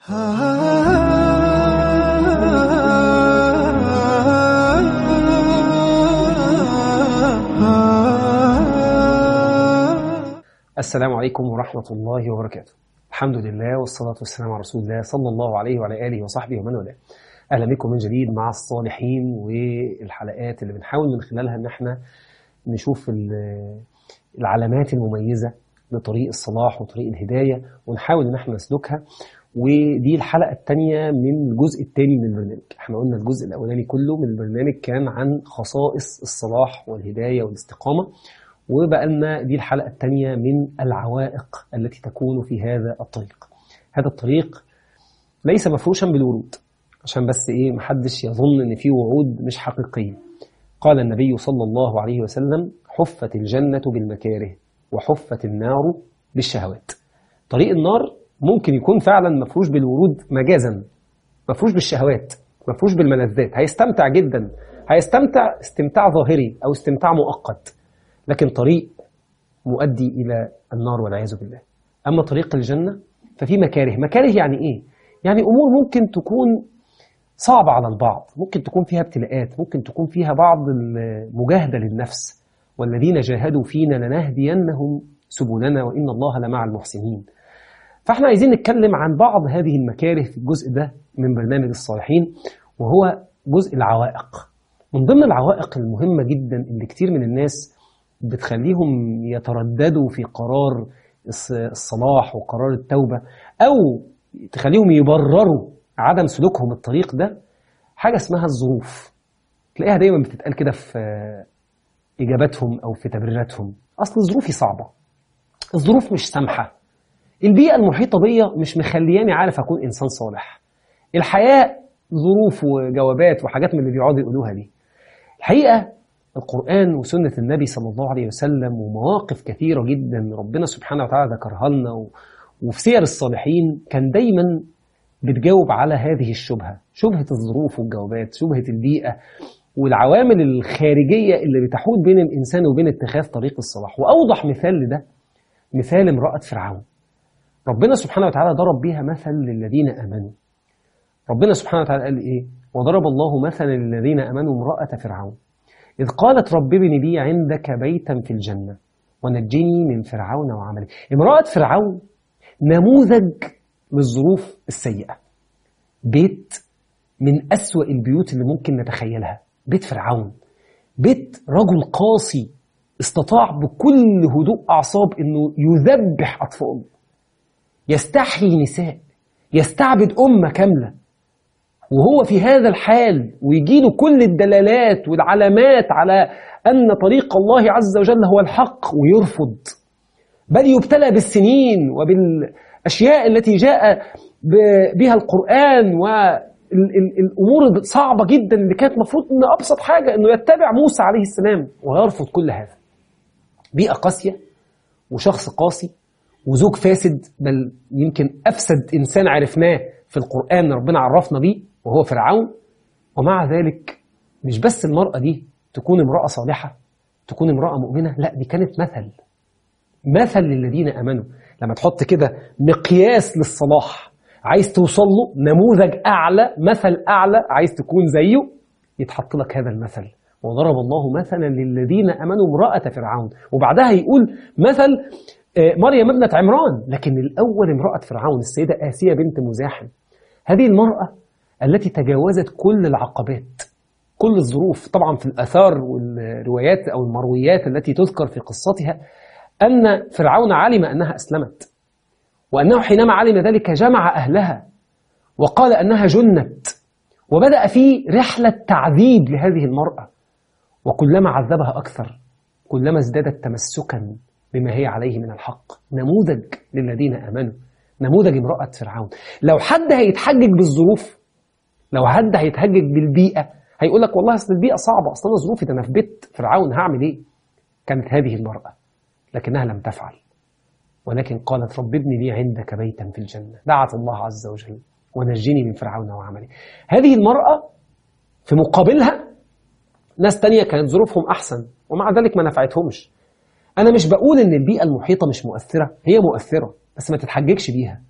السلام عليكم ورحمة الله وبركاته الحمد لله والصلاة والسلام على رسول الله صلى الله عليه وعلى آله وصحبه ومن والاه أهلا بكم من جديد مع الصالحين والحلقات اللي بنحاول من خلالها إن احنا نشوف ال- العلامات المميزة لطريق الصلاح وطريق الهداية ونحاول إن احنا نسلكها ودي الحلقة الثانية من الجزء الثاني من البرنامج احنا قلنا الجزء الأولاني كله من البرنامج كان عن خصائص الصلاح والهداية والاستقامة وبقى لنا دي الحلقة الثانية من العوائق التي تكون في هذا الطريق هذا الطريق ليس مفروشا بالورود عشان بس ايه محدش يظن ان في وعود مش حقيقية قال النبي صلى الله عليه وسلم حفت الجنة بالمكاره وحفت النار بالشهوات طريق النار ممكن يكون فعلا مفروش بالورود مجازا مفروش بالشهوات مفروش بالملذات هيستمتع جدا هيستمتع استمتاع ظاهري او استمتاع مؤقت لكن طريق مؤدي إلى النار والعياذ بالله أما طريق الجنة ففي مكاره مكاره يعني إيه؟ يعني أمور ممكن تكون صعبة على البعض ممكن تكون فيها ابتلاءات ممكن تكون فيها بعض المجاهدة للنفس والذين جاهدوا فينا لنهدينهم سبلنا وإن الله لمع المحسنين فاحنا عايزين نتكلم عن بعض هذه المكاره في الجزء ده من برنامج الصالحين وهو جزء العوائق من ضمن العوائق المهمة جدا اللي كتير من الناس بتخليهم يترددوا في قرار الص- الصلاح وقرار التوبة أو تخليهم يبرروا عدم سلوكهم الطريق ده حاجة اسمها الظروف تلاقيها دايما بتتقال كده في إجاباتهم أو في تبريراتهم أصل ظروفي صعبة الظروف مش سامحة البيئة المحيطة بيا مش مخلياني عارف أكون إنسان صالح الحياة ظروف وجوابات وحاجات من اللي بيقعدوا يقولوها دي الحقيقة القرآن وسنة النبي صلى الله عليه وسلم ومواقف كثيرة جدا ربنا سبحانه وتعالى ذكرها لنا و- وفي سير الصالحين كان دايما بتجاوب على هذه الشبهة شبهة الظروف والجوابات شبهة البيئة والعوامل الخارجية اللي بتحول بين الإنسان وبين اتخاذ طريق الصلاح وأوضح مثال لده مثال امرأة فرعون ربنا سبحانه وتعالى ضرب بيها مثل للذين آمنوا ربنا سبحانه وتعالى قال إيه وضرب الله مثلا للذين آمنوا امرأة فرعون إذ قالت رب ابن لي عندك بيتا في الجنة ونجني من فرعون وعمله امرأة فرعون نموذج للظروف السيئة بيت من أسوأ البيوت اللي ممكن نتخيلها بيت فرعون بيت رجل قاسي استطاع بكل هدوء أعصاب أنه يذبح أطفال يستحيي نساء يستعبد أمة كاملة وهو في هذا الحال ويجيله كل الدلالات والعلامات على أن طريق الله عز وجل هو الحق ويرفض بل يبتلى بالسنين وبالأشياء التي جاء ب- بها القرآن والأمور الصعبة جدا اللي كانت مفروض أن أبسط حاجة أنه يتبع موسى عليه السلام ويرفض كل هذا بيئة قاسية وشخص قاسي وزوج فاسد بل يمكن أفسد إنسان عرفناه في القرآن ربنا عرفنا بيه وهو فرعون ومع ذلك مش بس المرأة دي تكون امرأة صالحة تكون امرأة مؤمنة لا دي كانت مثل مثل للذين امنوا لما تحط كده مقياس للصلاح عايز توصل له نموذج اعلى مثل اعلى عايز تكون زيه يتحط لك هذا المثل وضرب الله مثلا للذين امنوا امراه فرعون وبعدها يقول مثل آه، مريم ابنه عمران لكن الاول امراه فرعون السيده اسيه بنت مزاحم هذه المراه التي تجاوزت كل العقبات كل الظروف طبعا في الآثار والروايات أو المرويات التي تذكر في قصتها أن فرعون علم أنها أسلمت وأنه حينما علم ذلك جمع أهلها وقال أنها جنت وبدأ في رحلة تعذيب لهذه المرأة وكلما عذبها أكثر كلما ازدادت تمسكا بما هي عليه من الحق نموذج للذين آمنوا نموذج امرأة فرعون لو حد هيتحجج بالظروف لو حد هيتحجج بالبيئة هيقول لك والله اصل البيئة صعبة اصل انا ظروفي ده انا في بيت فرعون هعمل ايه؟ كانت هذه المرأة لكنها لم تفعل ولكن قالت رب ابن لي عندك بيتا في الجنة دعت الله عز وجل ونجني من فرعون وعمله هذه المرأة في مقابلها ناس تانية كانت ظروفهم أحسن ومع ذلك ما نفعتهمش أنا مش بقول إن البيئة المحيطة مش مؤثرة هي مؤثرة بس ما تتحججش بيها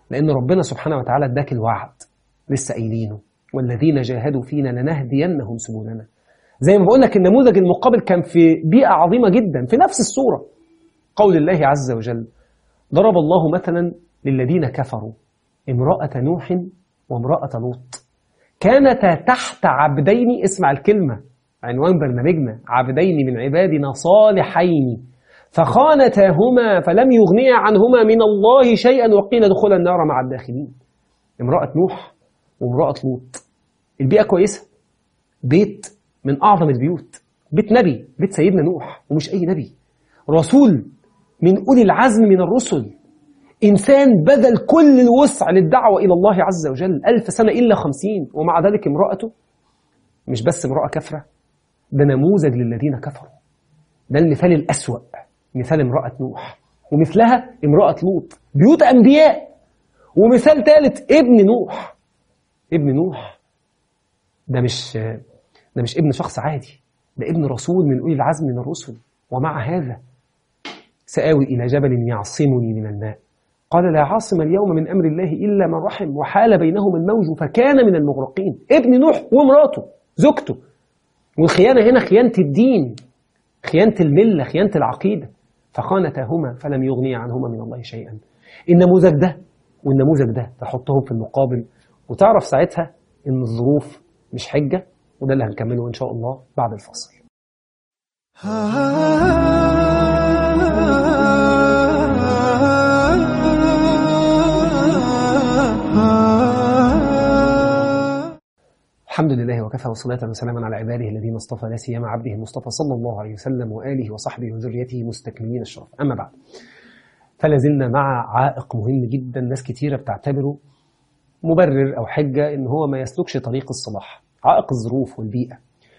لأن ربنا سبحانه وتعالى اداك الوعد لسه قايلينه والذين جاهدوا فينا لنهدينهم سبلنا زي ما بقول لك النموذج المقابل كان في بيئة عظيمة جدا في نفس الصورة قول الله عز وجل ضرب الله مثلا للذين كفروا امرأة نوح وامرأة لوط كانتا تحت عبدين اسمع الكلمة عنوان برنامجنا عبدين من عبادنا صالحين فخانتاهما فلم يغنيا عنهما من الله شيئا وقيل ادخلا النار مع الداخلين امرأة نوح وامرأة لوط البيئة كويسة بيت من أعظم البيوت بيت نبي بيت سيدنا نوح ومش أي نبي رسول من أولي العزم من الرسل إنسان بذل كل الوسع للدعوة إلى الله عز وجل ألف سنة إلا خمسين ومع ذلك امرأته مش بس امرأة كفرة ده نموذج للذين كفروا ده المثال الأسوأ مثال امرأة نوح ومثلها امرأة لوط بيوت أنبياء ومثال ثالث ابن نوح ابن نوح ده مش ده مش ابن شخص عادي ده ابن رسول من أولي العزم من الرسل ومع هذا سآوي إلى جبل يعصمني من الماء قال لا عاصم اليوم من أمر الله إلا من رحم وحال بينهم الموج فكان من المغرقين ابن نوح ومراته زوجته والخيانة هنا خيانة الدين خيانة الملة خيانة العقيدة فخانتاهما فلم يغني عنهما من الله شيئا النموذج ده والنموذج ده تحطهم في المقابل وتعرف ساعتها ان الظروف مش حجة وده اللي هنكمله ان شاء الله بعد الفاصل الحمد لله وكفى وصلاة وسلاما على عباده الذين اصطفى لا سيما عبده المصطفى صلى الله عليه وسلم وآله وصحبه وذريته مستكملين الشرف أما بعد فلا زلنا مع عائق مهم جدا ناس كتيرة بتعتبره مبرر أو حجة إن هو ما يسلكش طريق الصلاح عائق الظروف والبيئة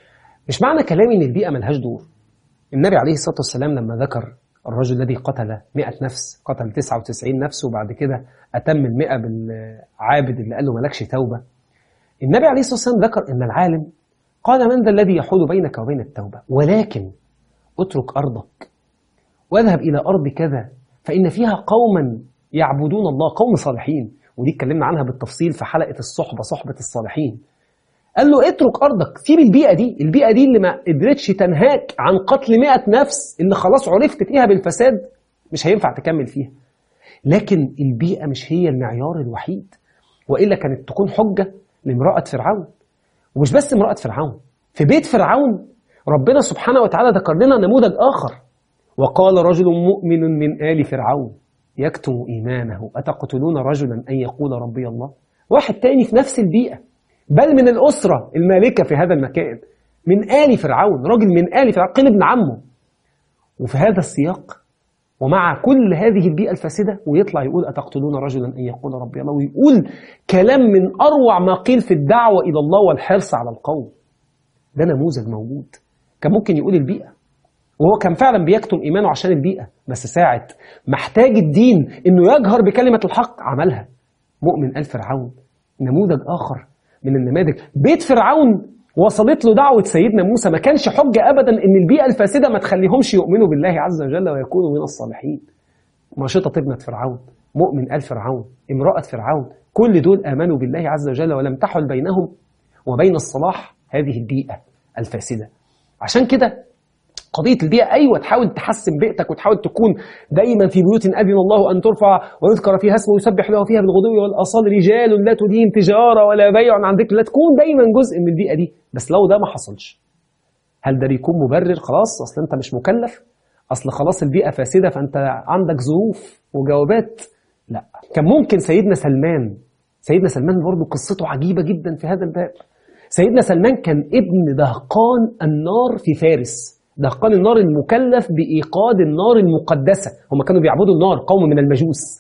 مش معنى كلامي إن البيئة ملهاش دور النبي عليه الصلاة والسلام لما ذكر الرجل الذي قتل مئة نفس قتل 99 نفس وبعد كده أتم المئة بالعابد اللي قال له ملكش توبة النبي عليه الصلاة والسلام ذكر أن العالم قال من ذا الذي يحول بينك وبين التوبة ولكن اترك أرضك واذهب إلى أرض كذا فإن فيها قوما يعبدون الله قوم صالحين ودي اتكلمنا عنها بالتفصيل في حلقة الصحبة صحبة الصالحين قال له اترك أرضك سيب البيئة دي البيئة دي اللي ما قدرتش تنهاك عن قتل مئة نفس اللي خلاص عرفت فيها بالفساد مش هينفع تكمل فيها لكن البيئة مش هي المعيار الوحيد وإلا كانت تكون حجة لامرأة فرعون ومش بس امرأة فرعون في بيت فرعون ربنا سبحانه وتعالى ذكر لنا نموذج آخر وقال رجل مؤمن من آل فرعون يكتم إيمانه أتقتلون رجلا أن يقول ربي الله واحد تاني في نفس البيئة بل من الأسرة المالكة في هذا المكان من آل فرعون راجل من آل فرعون قيل ابن عمه وفي هذا السياق ومع كل هذه البيئة الفاسدة ويطلع يقول أتقتلون رجلا أن يقول ربي الله ويقول كلام من أروع ما قيل في الدعوة إلى الله والحرص على القوم ده نموذج موجود كان ممكن يقول البيئة وهو كان فعلا بيكتم إيمانه عشان البيئة بس ساعة محتاج الدين إنه يجهر بكلمة الحق عملها مؤمن آل فرعون نموذج آخر من النماذج بيت فرعون وصلت له دعوة سيدنا موسى ما كانش حجة أبدا إن البيئة الفاسدة ما تخليهمش يؤمنوا بالله عز وجل ويكونوا من الصالحين ماشطة ابنة فرعون مؤمن آل فرعون امرأة فرعون كل دول آمنوا بالله عز وجل ولم تحل بينهم وبين الصلاح هذه البيئة الفاسدة عشان كده قضية البيئة أيوة تحاول تحسن بيئتك وتحاول تكون دايما في بيوت أذن الله أن ترفع ويذكر فيها اسمه ويسبح له فيها بالغدو والأصال رجال لا تدين تجارة ولا بيع عن ذكر لا تكون دايما جزء من البيئة دي بس لو ده ما حصلش هل ده بيكون مبرر خلاص أصل أنت مش مكلف أصل خلاص البيئة فاسدة فأنت عندك ظروف وجوابات لا كان ممكن سيدنا سلمان سيدنا سلمان برضه قصته عجيبة جدا في هذا الباب سيدنا سلمان كان ابن دهقان النار في فارس دهقان النار المكلف بإيقاد النار المقدسة هم كانوا بيعبدوا النار قوم من المجوس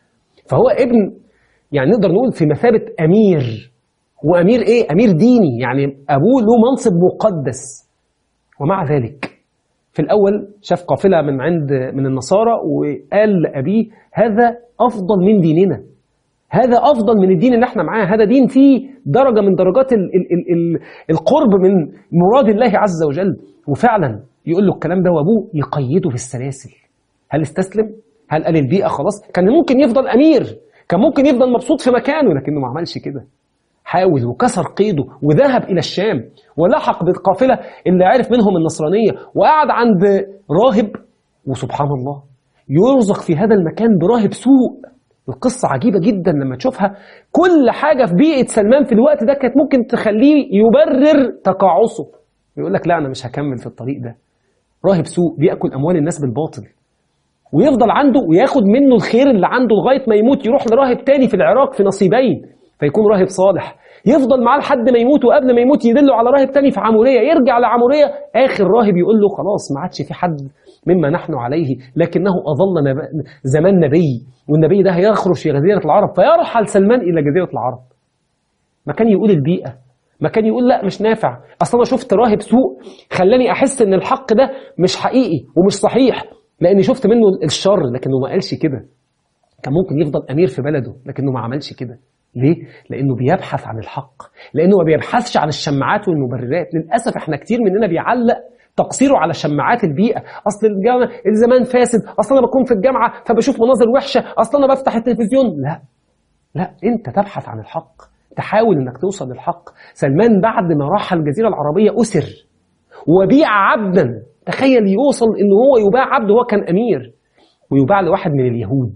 فهو ابن يعني نقدر نقول في مثابة أمير وأمير إيه؟ أمير ديني يعني أبوه له منصب مقدس ومع ذلك في الأول شاف قافلة من عند من النصارى وقال لأبيه هذا أفضل من ديننا هذا أفضل من الدين اللي احنا معاه هذا دين فيه درجة من درجات ال ال ال ال القرب من مراد الله عز وجل وفعلا يقول له الكلام ده وابوه يقيده في السلاسل هل استسلم؟ هل قال البيئة خلاص؟ كان ممكن يفضل أمير كان ممكن يفضل مبسوط في مكانه لكنه ما عملش كده حاول وكسر قيده وذهب إلى الشام ولحق بالقافلة اللي عرف منهم النصرانية وقعد عند راهب وسبحان الله يرزق في هذا المكان براهب سوء القصة عجيبة جدا لما تشوفها كل حاجة في بيئة سلمان في الوقت ده كانت ممكن تخليه يبرر تقاعسه يقول لك لا أنا مش هكمل في الطريق ده راهب سوء بيأكل أموال الناس بالباطل ويفضل عنده وياخد منه الخير اللي عنده لغاية ما يموت يروح لراهب تاني في العراق في نصيبين فيكون راهب صالح يفضل معاه لحد ما يموت وقبل ما يموت يدله على راهب تاني في عمورية يرجع لعمورية آخر راهب يقول له خلاص ما عادش في حد مما نحن عليه لكنه أظل نب... زمان نبي والنبي ده هيخرج في جزيرة العرب فيرحل سلمان إلى جزيرة العرب ما كان يقول البيئة ما كان يقول لا مش نافع أصلا أنا شفت راهب سوء خلاني أحس إن الحق ده مش حقيقي ومش صحيح لأني شفت منه الشر لكنه ما قالش كده كان ممكن يفضل أمير في بلده لكنه ما عملش كده ليه؟ لأنه بيبحث عن الحق لأنه ما بيبحثش عن الشماعات والمبررات للأسف احنا كتير مننا بيعلق تقصيره على شماعات البيئة أصل الجامعة الزمان فاسد أصل أنا بكون في الجامعة فبشوف مناظر وحشة أصل أنا بفتح التلفزيون لا لا أنت تبحث عن الحق تحاول أنك توصل للحق سلمان بعد ما راح الجزيرة العربية أسر وبيع عبدا تخيل يوصل أنه هو يباع عبد وهو كان أمير ويباع لواحد من اليهود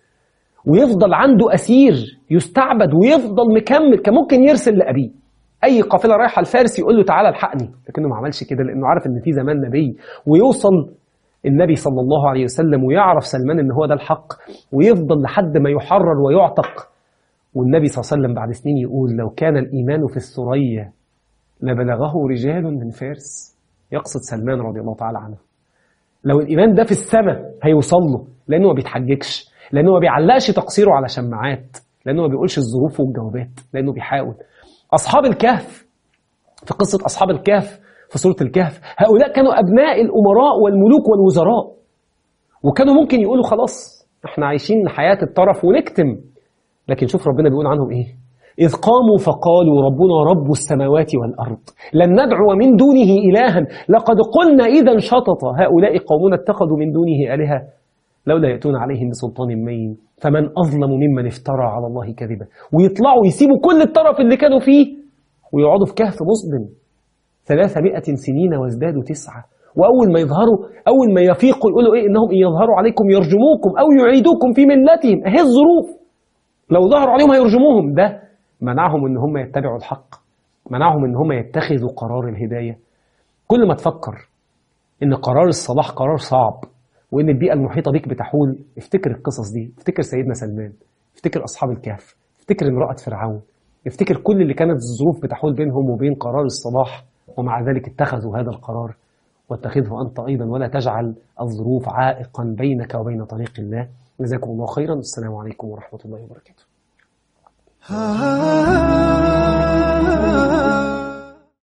ويفضل عنده أسير يستعبد ويفضل مكمل كان ممكن يرسل لأبيه أي قافلة رايحة لفارس يقول له تعالى الحقني لكنه ما عملش كده لأنه عارف إن في زمان نبي ويوصل النبي صلى الله عليه وسلم ويعرف سلمان إن هو ده الحق ويفضل لحد ما يحرر ويعتق والنبي صلى الله عليه وسلم بعد سنين يقول لو كان الإيمان في الثريا لبلغه رجال من فارس يقصد سلمان رضي الله تعالى عنه لو الإيمان ده في السماء هيوصل له لأنه ما بيتحججش لأنه ما بيعلقش تقصيره على شماعات لأنه ما بيقولش الظروف والجوابات لأنه بيحاول أصحاب الكهف في قصة أصحاب الكهف في سورة الكهف هؤلاء كانوا أبناء الأمراء والملوك والوزراء وكانوا ممكن يقولوا خلاص احنا عايشين حياة الطرف ونكتم لكن شوف ربنا بيقول عنهم ايه إذ قاموا فقالوا ربنا رب السماوات والأرض لن ندعو من دونه إلها لقد قلنا إذا شطط هؤلاء قومنا اتخذوا من دونه آلهة لولا يأتون عليهم بسلطان مين فمن أظلم ممن افترى على الله كذبا ويطلعوا يسيبوا كل الطرف اللي كانوا فيه ويقعدوا في كهف مظلم ثلاثمائة سنين وازدادوا تسعة وأول ما يظهروا أول ما يفيقوا يقولوا إيه إنهم إن يظهروا عليكم يرجموكم أو يعيدوكم في ملتهم أهي الظروف لو ظهروا عليهم هيرجموهم ده منعهم إن هم يتبعوا الحق منعهم إن هم يتخذوا قرار الهداية كل ما تفكر إن قرار الصلاح قرار صعب وإن البيئة المحيطة بك بتحول افتكر القصص دي افتكر سيدنا سلمان افتكر أصحاب الكهف افتكر امرأة فرعون افتكر كل اللي كانت الظروف بتحول بينهم وبين قرار الصلاح ومع ذلك اتخذوا هذا القرار واتخذه أنت أيضا ولا تجعل الظروف عائقا بينك وبين طريق الله جزاكم الله خيرا السلام عليكم ورحمة الله وبركاته